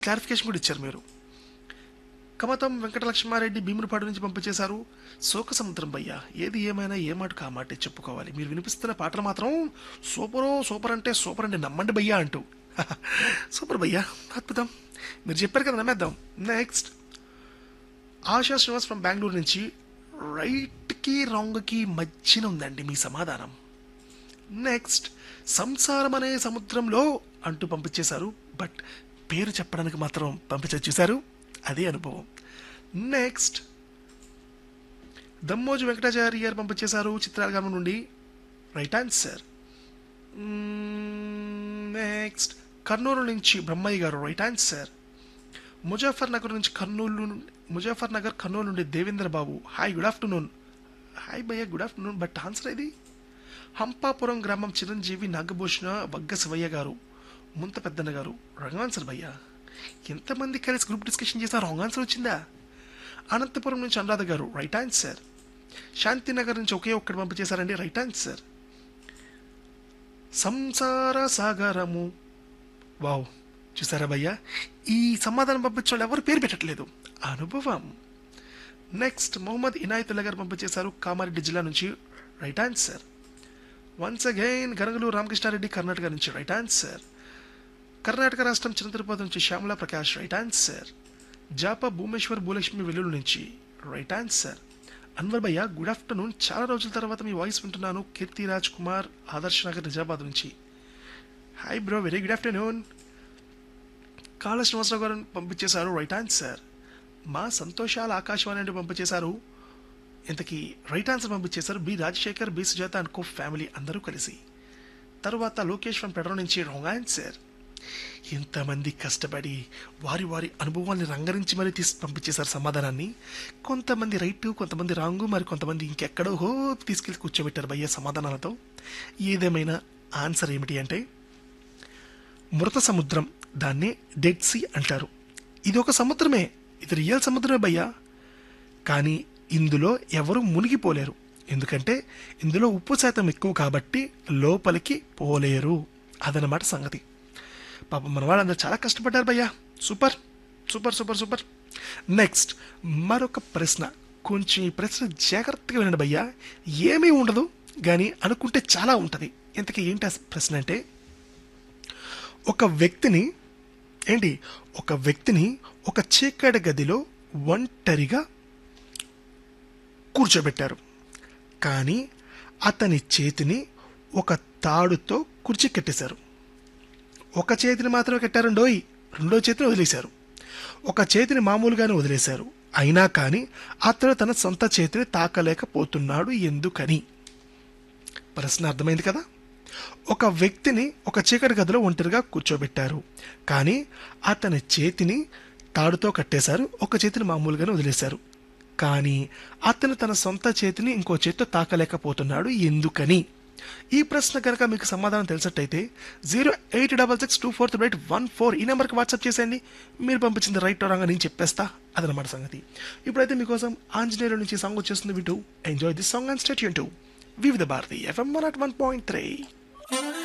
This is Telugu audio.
క్లారిఫికేషన్ కూడా ఇచ్చారు మీరు కమతం వెంకటలక్ష్మారెడ్డి భీమునిపాడు నుంచి పంపించేశారు శోక సముద్రం భయ్య ఏది ఏమైనా ఏ మాట కా మాట చెప్పుకోవాలి మీరు వినిపిస్తున్న పాటలు మాత్రం సూపరో సూపర్ అంటే సూపర్ అండి నమ్మండి భయ్యా అంటూ సూపర్ భయ్యా అద్భుతం మీరు చెప్పారు కదా నమ్మేద్దాం నెక్స్ట్ ఆశా శ్రీనివాస్ ఫ్రమ్ బెంగళూరు నుంచి రైట్కి రాంగ్కి మధ్యన ఉందండి మీ సమాధానం నెక్స్ట్ సంసారం అనే సముద్రంలో అంటూ పంపించేశారు బట్ పేరు చెప్పడానికి మాత్రం పంపించారు చూశారు అదే అనుభవం నెక్స్ట్ దమ్మోజు వెంకటాచారి గారు పంపించేశారు చిత్రాలగామ నుండి రైట్ ఆన్సర్ నెక్స్ట్ కర్నూలు నుంచి బ్రహ్మయ్య గారు రైట్ ఆన్సర్ ముజాఫర్ నగర్ నుంచి కర్నూలు నుండి ముజాఫర్ నగర్ కర్నూలు నుండి Devendra Babu hi good afternoon hi భయ్య గుడ్ ఆఫ్టర్నూన్ బట్ ఆన్సర్ ఇది హంపాపురం గ్రామం చిరంజీవి నాగభూషణ వగ్గ శివయ్య గారు ముంత పెద్దన్న గారు రాంగ్ ఆన్సర్ భయ్య ఎంతమంది కలిసి గ్రూప్ డిస్కషన్ చేసినా రాంగ్ ఆన్సర్ వచ్చిందా అనంతపురం నుంచి అనురాధ గారు రైట్ ఆన్సర్ శాంతినగర్ నుంచి ఒకే ఒక్కటి పంపించేశారండి రైట్ ఆన్సర్ సంసార సాగరము వావ్ చూసారా భయ్యా ఈ సమాధానం పంపించిన వాళ్ళు ఎవరు పేరు పెట్టట్లేదు అనుభవం నెక్స్ట్ మొహమ్మద్ ఇనాయతుల్లా గారు పంపించేశారు కామారెడ్డి జిల్లా నుంచి right answer once again Ganagalu Ramakrishna Reddy Karnataka నుంచి రైట్ ఆన్సర్ కర్ణాటక రాష్ట్రం చిన్న తిరుపతి నుంచి శ్యామలా ప్రకాష్ రైట్ ఆన్సర్ జాపా భూమేశ్వర్ భూలక్ష్మి వెల్లుల్లి నుంచి రైట్ ఆన్సర్ అన్వర్ భయ్య గుడ్ ఆఫ్టర్నూన్ చాలా రోజుల తర్వాత మీ వాయిస్ వింటున్నాను కీర్తి రాజ్ కుమార్ ఆదర్శ్ నగర్ నిజామాబాద్ నుంచి hi bro very good afternoon Kala Srinivasa Rao గారు పంపించేశారు రైట్ ఆన్సర్ మా సంతోషాల ఆకాశవాణి నుండి పంపించేశారు ఇంతకీ రైట్ ఆన్సర్ పంపించేశారు B Rajasekhar B Sujatha and co family అందరూ కలిసి తర్వాత లోకేష్ ఫ్రమ్ పెడ్రో నుంచి రాంగ్ ఆన్సర్ ఇంతమంది కష్టపడి వారి వారి అనుభవాల్ని రంగరించి మరీ తీసి పంపించేశారు సమాధానాన్ని కొంతమంది రైట్ కొంతమంది రాంగు మరి కొంతమంది ఇంకెక్కడో హో తీసుకెళ్ళి కూర్చోబెట్టారు భయ్య సమాధానాలతో ఏదేమైనా ఆన్సర్ ఏమిటి అంటే మృత సముద్రం దాన్నే డెడ్ సీ అంటారు ఇది ఒక సముద్రమే ఇది రియల్ సముద్రమే భయ్యా కానీ ఇందులో ఎవరు మునిగిపోలేరు ఎందుకంటే ఇందులో ఉప్పు శాతం ఎక్కువ కాబట్టి లోపలికి పోలేరు అదనమాట సంగతి పాపం మన వాళ్ళందరూ చాలా కష్టపడ్డారు భయ్యా super super super super next మరొక ప్రశ్న కొంచెం ఈ ప్రశ్న జాగ్రత్తగా వినండి భయ్యా ఏమీ ఉండదు కానీ అనుకుంటే చాలా ఉంటుంది ఇంతకీ ఏంటి ఆ ప్రశ్న అంటే ఒక వ్యక్తిని ఏంటి ఒక వ్యక్తిని ఒక చీకటి గదిలో ఒంటరిగా కూర్చోబెట్టారు కానీ అతని చేతిని ఒక తాడుతో కుర్చీ కట్టేశారు ఒక చేతిని మాత్రమే కట్టారండోయ్ రెండో చేతిని వదిలేశారు ఒక చేతిని మామూలుగానే వదిలేశారు అయినా కానీ అతను తన సొంత చేతిని తాకలేకపోతున్నాడు ఎందుకని ప్రశ్న అర్థమైంది కదా ఒక వ్యక్తిని ఒక చీకటి గదిలో ఒంటరిగా కూర్చోబెట్టారు కానీ అతని చేతిని తాడుతో కట్టేశారు ఒక చేతిని మామూలుగానే వదిలేశారు కానీ అతను తన సొంత చేతిని ఇంకో చేతితో తాకలేకపోతున్నాడు ఎందుకని ఈ ప్రశ్న కనుక మీకు సమాధానం తెలిసినట్టయితే zero eight double six two four three eight one four ఈ నెంబర్కి వాట్సాప్ చేసేయండి మీరు పంపించింది రైట్ రాంగ్ నేను చెప్పేస్తా అదనమాట సంగతి ఇప్పుడైతే మీకోసం ఆంజనేయుల నుంచి సాంగ్ వచ్చేస్తుంది వింటూ enjoy this song and state to Vividh Bharati FM one at one point three